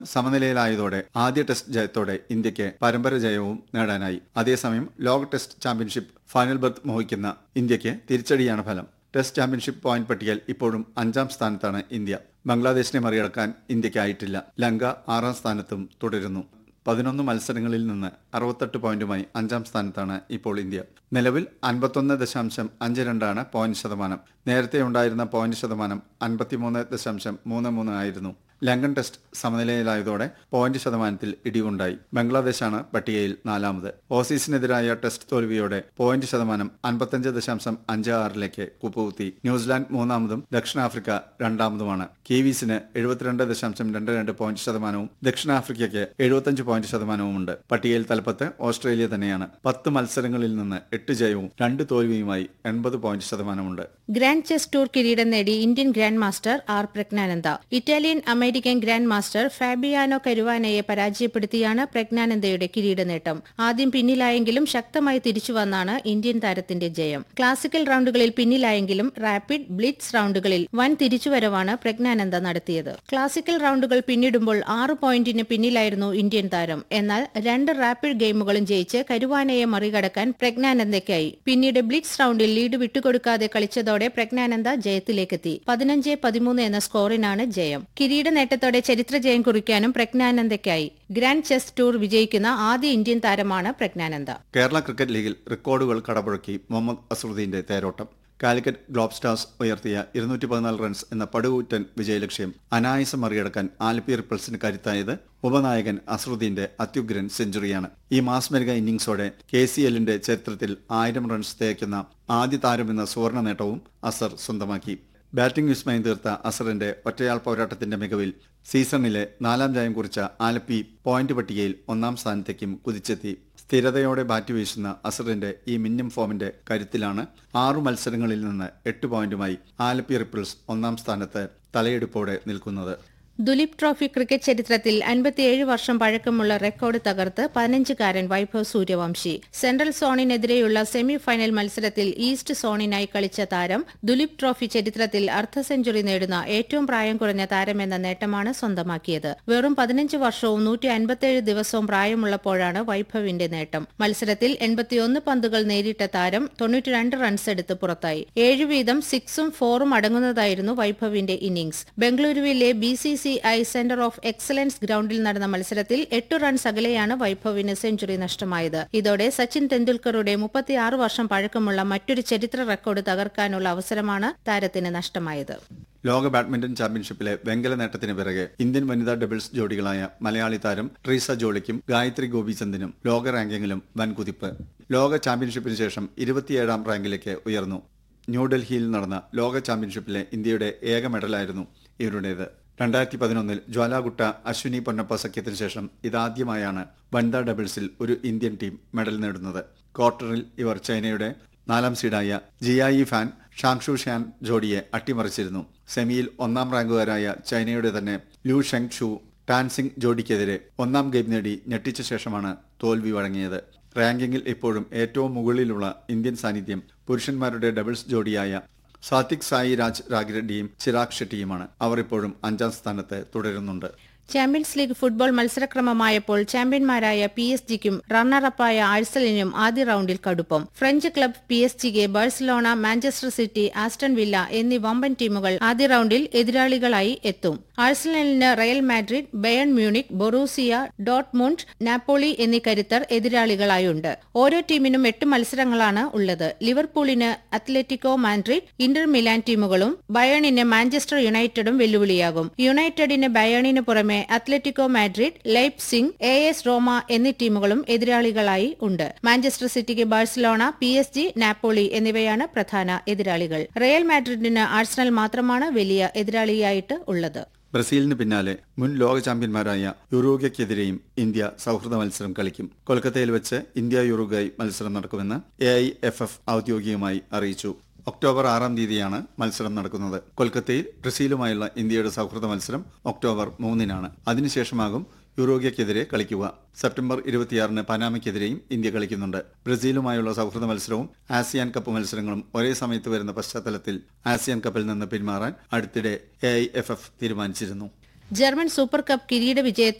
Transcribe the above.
സമനിലയിലായതോടെ ആദ്യ ടെസ്റ്റ് ജയത്തോടെ ഇന്ത്യക്ക് പരമ്പര ജയവും നേടാനായി അതേസമയം ലോക ടെസ്റ്റ് ചാമ്പ്യൻഷിപ്പ് ഫൈനൽ ബർത്ത് മോഹിക്കുന്ന ഇന്ത്യക്ക് തിരിച്ചടിയാണ് ഫലം ടെസ്റ്റ് ചാമ്പ്യൻഷിപ്പ് പോയിന്റ് പട്ടികയിൽ ഇപ്പോഴും അഞ്ചാം സ്ഥാനത്താണ് ഇന്ത്യ ബംഗ്ലാദേശിനെ മറികടക്കാൻ ഇന്ത്യക്കായിട്ടില്ല ലങ്ക ആറാം സ്ഥാനത്തും തുടരുന്നു പതിനൊന്ന് മത്സരങ്ങളിൽ നിന്ന് അറുപത്തെട്ട് പോയിന്റുമായി അഞ്ചാം സ്ഥാനത്താണ് ഇപ്പോൾ ഇന്ത്യ നിലവിൽ അൻപത്തൊന്ന് ദശാംശം അഞ്ച് രണ്ടാണ് പോയിന്റ് ശതമാനം നേരത്തെ ഉണ്ടായിരുന്ന പോയിന്റ് ശതമാനം അൻപത്തിമൂന്ന് ദശാംശം മൂന്ന് മൂന്ന് ആയിരുന്നു ലങ്കൻ ടെസ്റ്റ് സമനിലയിലായതോടെ പോയിന്റ് ശതമാനത്തിൽ ഇടിവുണ്ടായി ബംഗ്ലാദേശാണ് പട്ടികയിൽ നാലാമത് ഓസീസിനെതിരായ ടെസ്റ്റ് തോൽവിയോടെ പോയിന്റ് ശതമാനം അൻപത്തഞ്ച് ദശാംശം അഞ്ച് ആറിലേക്ക് കുപ്പുകുത്തി ന്യൂസിലാൻഡ് മൂന്നാമതും ദക്ഷിണാഫ്രിക്ക രണ്ടാമതുമാണ് കീവീസിന് എഴുപത്തിരണ്ട് ദശാംശം രണ്ട് രണ്ട് പോയിന്റ് ശതമാനവും ദക്ഷിണാഫ്രിക്കയ്ക്ക് എഴുപത്തഞ്ച് പോയിന്റ് ശതമാനവുമുണ്ട് പട്ടികയിൽ തലപ്പത്ത് ഓസ്ട്രേലിയ തന്നെയാണ് പത്ത് മത്സരങ്ങളിൽ നിന്ന് എട്ട് ജയവും രണ്ട് തോൽവിയുമായി എൺപത് പോയിന്റ് ശതമാനമുണ്ട് ഗ്രാൻഡ് ചെസ് ടൂർ കിരീടം നേടി Indian grand master R Praggnanandhaa Italian American grand master Fabiano കരുവാനയെ പരാജയപ്പെടുത്തിയാണ് പ്രജ്ഞാനന്ദയുടെ കിരീട നേട്ടം ആദ്യം പിന്നിലായെങ്കിലും ശക്തമായി തിരിച്ചുവന്നാണ് ഇന്ത്യൻ താരത്തിന്റെ ജയം ക്ലാസിക്കൽ റൌണ്ടുകളിൽ പിന്നിലായെങ്കിലും റാപ്പിഡ് ബ്ലിറ്റ്സ് റൌണ്ടുകളിൽ വൻ തിരിച്ചുവരവാണ് പ്രജ്ഞാനന്ദ നടത്തിയത് ക്ലാസിക്കൽ റൌണ്ടുകൾ പിന്നിടുമ്പോൾ ആറ് പോയിന്റിന് പിന്നിലായിരുന്നു ഇന്ത്യൻ താരം എന്നാൽ രണ്ട് റാപ്പിഡ് ഗെയിമുകളും ജയിച്ച് കരുവാനയെ മറികടക്കാൻ പ്രജ്ഞാനന്ദയ്ക്കായി പിന്നീട് ബ്ലിറ്റ്സ് റൌണ്ടിൽ ലീഡ് വിട്ടുകൊടുക്കാതെ കളിച്ചതോടെ പ്രജ്ഞാനന്ദ ജയത്തിലേക്കെത്തി പതിനഞ്ച് പതിമൂന്ന് എന്ന സ്കോറിനാണ് ജയം കിരീട നേട്ടത്തോടെ ചരിത്ര ജയം കുറിക്കാനും പ്രജ്ഞാനന്ദയ്ക്കായി ഗ്രാൻഡ് ചെസ് ടൂർ വിജയിക്കുന്ന ആദ്യ ഇന്ത്യൻ താരമാണ് പ്രജ്ഞാനന്ദ കേരള ക്രിക്കറ്റ് ലീഗിൽ റെക്കോർഡുകൾ കടപുഴക്കി മുഹമ്മദ് അസറുദ്ദീന്റെ തേരോട്ടം കാലിക്കറ്റ് ഗ്ലോബ് സ്റ്റാർസ് ഉയർത്തിയ ഇരുന്നൂറ്റി പതിനാല് റൺസ് എന്ന പടുകൂറ്റൻ വിജയലക്ഷ്യം അനായാസം മറികടക്കാൻ ആലപ്പി റിപ്പിൾസിന് കരുത്തായത് ഉപനായകൻ അസറുദ്ദീന്റെ അത്യുഗ്രൻ സെഞ്ചുറിയാണ് ഈ മാസ്മരിക ഇന്നിംഗ്സോടെ കെ സി എല്ലിന്റെ ചരിത്രത്തിൽ ആയിരം റൺസ് തേക്കുന്ന ആദ്യ താരമെന്ന സുവർണ നേട്ടവും അസർ സ്വന്തമാക്കി ബാറ്റിംഗ് വിസ്മയം തീർത്ത അസറിന്റെ ഒറ്റയാൾ പോരാട്ടത്തിന്റെ മികവിൽ സീസണിലെ നാലാം ജയം കുറിച്ച ആലപ്പി പോയിന്റ് പട്ടികയിൽ ഒന്നാം സ്ഥാനത്തേക്കും കുതിച്ചെത്തി സ്ഥിരതയോടെ ബാറ്റ് വീശുന്ന അസറിന്റെ ഈ മിന്നും ഫോമിന്റെ കരുത്തിലാണ് ആറു മത്സരങ്ങളിൽ നിന്ന് എട്ട് പോയിന്റുമായി ആലപ്പി റിപ്പിൾസ് ഒന്നാം സ്ഥാനത്ത് തലയെടുപ്പോടെ നിൽക്കുന്നത് ദുലീപ് ട്രോഫി ക്രിക്കറ്റ് ചരിത്രത്തിൽ അൻപത്തിയേഴ് വർഷം പഴക്കമുള്ള റെക്കോർഡ് തകർത്ത് പതിനഞ്ചുകാരൻ വൈഭവ് സൂര്യവംശി സെൻട്രൽ സോണിനെതിരെയുള്ള സെമി ഫൈനൽ മത്സരത്തിൽ ഈസ്റ്റ് സോണിനായി കളിച്ച താരം ദുലീപ് ട്രോഫി ചരിത്രത്തിൽ അർദ്ധ സെഞ്ചുറി നേടുന്ന ഏറ്റവും പ്രായം കുറഞ്ഞ താരമെന്ന നേട്ടമാണ് സ്വന്തമാക്കിയത് വെറും പതിനഞ്ച് വർഷവും നൂറ്റി അൻപത്തിയേഴ് ദിവസവും പ്രായമുള്ളപ്പോഴാണ് വൈഭവിന്റെ നേട്ടം മത്സരത്തിൽ എൺപത്തിയൊന്ന് പന്തുകൾ നേരിട്ട താരം തൊണ്ണൂറ്റിരണ്ട് റൺസ് എടുത്ത് പുറത്തായി ഏഴ് വീതം സിക്സും ഫോറും അടങ്ങുന്നതായിരുന്നു വൈഭവിന്റെ ഇന്നിംഗ്സ് ബംഗളൂരുവിലെ B C C I centre of excellence ഗ്രൌണ്ടിൽ നടന്ന മത്സരത്തിൽ എട്ട് റൺസ് അകലെയാണ് വൈഭവിന് സെഞ്ചുറി നഷ്ടമായത് ഇതോടെ സച്ചിൻ തെണ്ടുൽക്കറുടെ മുപ്പത്തിയാറ് വർഷം പഴക്കമുള്ള മറ്റൊരു ചരിത്ര റെക്കോർഡ് തകർക്കാനുള്ള അവസരമാണ് താരത്തിന് നഷ്ടമായത് ലോക ബാഡ്മിന്റൺ ചാമ്പ്യൻഷിപ്പിലെ വെങ്കല നേട്ടത്തിന് പിറകെ ഇന്ത്യൻ വനിതാ ഡബിൾസ് ജോഡികളായ മലയാളി താരം ട്രീസ ജോളിക്കും ഗായത്രി ഗോപിചന്ദിനും ലോക റാങ്കിങ്ങിലും വൻകുതിപ്പ് ലോക ചാമ്പ്യൻഷിപ്പിന് ശേഷം ഇരുപത്തിയേഴാം റാങ്കിലേക്ക് ഉയർന്നു ന്യൂഡൽഹിയിൽ നടന്ന ലോക ചാമ്പ്യൻഷിപ്പിലെ ഇന്ത്യയുടെ ഏക മെഡലായിരുന്നു ഇവരുടേത് രണ്ടായിരത്തി പതിനൊന്നിൽ ജ്വാലാഗുട്ട അശ്വിനി പൊന്നപ്പ സഖ്യത്തിന് ശേഷം ഇതാദ്യമായാണ് വനിതാ ഡബിൾസിൽ ഒരു ഇന്ത്യൻ ടീം മെഡൽ നേടുന്നത് ക്വാർട്ടറിൽ ഇവർ ചൈനയുടെ നാലാം സീഡായ ജിയായി ഫാൻ ഷാങ്ഷു ഷാൻ ജോഡിയെ അട്ടിമറിച്ചിരുന്നു സെമിയിൽ ഒന്നാം റാങ്കുകാരായ ചൈനയുടെ തന്നെ ലു ഷെങ് ഷു ടാൻസിംഗ് ജോഡിക്കെതിരെ ഒന്നാം ഗെയിം നേടി ഞെട്ടിച്ച ശേഷമാണ് തോൽവി വഴങ്ങിയത് റാങ്കിങ്ങിൽ ഇപ്പോഴും ഏറ്റവും മുകളിലുള്ള ഇന്ത്യൻ സാന്നിധ്യം പുരുഷന്മാരുടെ ഡബിൾസ് ജോഡിയായ സാത്വിക് സായി രാജ് രാഗിറെഡ്ഡിയും ചിരാഗ് ഷെട്ടിയുമാണ് അവർ ഇപ്പോഴും അഞ്ചാം സ്ഥാനത്ത് തുടരുന്നുണ്ട് ചാമ്പ്യൻസ് ലീഗ് ഫുട്ബോൾ മത്സരക്രമമായപ്പോൾ ചാമ്പ്യന്മാരായ പി എസ് ജിക്കും റണ്ണറപ്പായ ആഴ്സലിനും ആദ്യ റൌണ്ടിൽ കടുപ്പം ഫ്രഞ്ച് ക്ലബ് പി എസ് ജിക്ക് Barcelona Manchester City Aston Villa എന്നീ വമ്പൻ ടീമുകൾ ആദ്യ റൌണ്ടിൽ എതിരാളികളായി എത്തും ആഴ്സണലിന് Real Madrid Bayern Munich Borussia Dortmund Napoli എന്നീ കരുത്തർ എതിരാളികളായുണ്ട് ഓരോ ടീമിനും എട്ട് മത്സരങ്ങളാണ് ഉള്ളത് ലിവർപൂളിന് അത്ലറ്റിക്കോ മാഡ്രിഡ് ഇന്റർ മിലാൻ ടീമുകളും ബയണിന് മാഞ്ചസ്റ്റർ യുണൈറ്റഡും വെല്ലുവിളിയാകും യുണൈറ്റഡിന് ബയണിന് പുറമെ Atletico Madrid Leipzig A S Roma എന്നീ ടീമുകളും എതിരാളികളായി ഉണ്ട് മാഞ്ചസ്റ്റർ സിറ്റിക്ക് Barcelona P S G Napoli എന്നിവയാണ് പ്രധാന എതിരാളികൾ റയൽ മാഡ്രിഡിന് ആഴ്സണൽ മാത്രമാണ് വലിയ എതിരാളിയായിട്ട് ഉള്ളത് ബ്രസീലിന് പിന്നാലെ മുൻ ലോക ചാമ്പ്യന്മാരായ യുറൂഗയ്ക്കെതിരെയും ഇന്ത്യ സൗഹൃദ മത്സരം കളിക്കും കൊൽക്കത്തയിൽ വെച്ച് ഇന്ത്യ യുറുഗായ് മത്സരം നടക്കുമെന്ന് എ ഐ എഫ് എഫ് ഔദ്യോഗികമായി അറിയിച്ചു ഒക്ടോബർ ആറാം തീയതിയാണ് മത്സരം നടക്കുന്നത് കൊൽക്കത്തയിൽ ബ്രസീലുമായുള്ള ഇന്ത്യയുടെ സൗഹൃദ മത്സരം ഒക്ടോബർ മൂന്നിനാണ് അതിനുശേഷമാകും യുറോഗ്യക്കെതിരെ കളിക്കുക സെപ്റ്റംബർ ഇരുപത്തിയാറിന് പനാമയ്ക്കെതിരെയും ഇന്ത്യ കളിക്കുന്നുണ്ട് ബ്രസീലുമായുള്ള സൗഹൃദ മത്സരവും ആസിയാൻ കപ്പ് മത്സരങ്ങളും ഒരേ സമയത്ത് വരുന്ന പശ്ചാത്തലത്തിൽ ആസിയാൻ കപ്പിൽ നിന്ന് പിന്മാറാൻ അടുത്തിടെ എ തീരുമാനിച്ചിരുന്നു ജർമ്മൻ സൂപ്പർ കപ്പ് കിരീട വിജയത്തോടെ